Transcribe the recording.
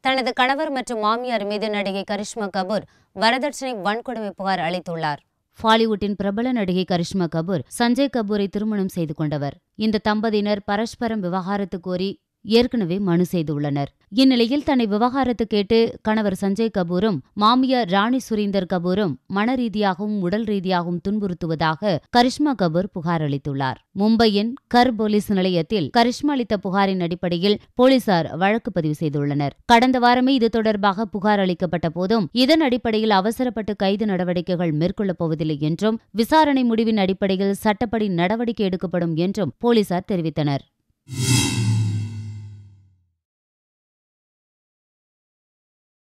தனது கணவர் மற்றும் மாமியார் மீது நடிகை கரிஷ்மா கபூர் வரதட்சணை வன்கொடுமை புகார் அளித்துள்ளார் பாலிவுட்டின் பிரபல நடிகை கரிஷ்மா கபூர் சஞ்சய் கபூரை திருமணம் செய்து கொண்டவர் இந்த தம்பதியினர் பரஸ்பரம் விவகாரத்து கோரி ஏற்கனவே மனு செய்துள்ளனர் இந்நிலையில் தன்னை விவகாரத்து கேட்டு கணவர் சஞ்சய் கபூரும் மாமியார் ராணி சுரீந்தர் கபூரும் மன ரீதியாகவும் உடல் ரீதியாகவும் துன்புறுத்துவதாக கரிஷ்மா கபூர் புகார் அளித்துள்ளார் மும்பையின் கர் போலீஸ் நிலையத்தில் கரிஷ்மா அளித்த புகாரின் அடிப்படையில் போலீசார் வழக்கு பதிவு செய்துள்ளனர் கடந்த வாரமே இது தொடர்பாக புகார் அளிக்கப்பட்ட போதும் இதன் அடிப்படையில் அவசரப்பட்டு கைது நடவடிக்கைகள் மேற்கொள்ளப் போவதில்லை என்றும் விசாரணை முடிவின் அடிப்படையில் சட்டப்படி நடவடிக்கை எடுக்கப்படும் என்றும் போலீசார் தெரிவித்தனர்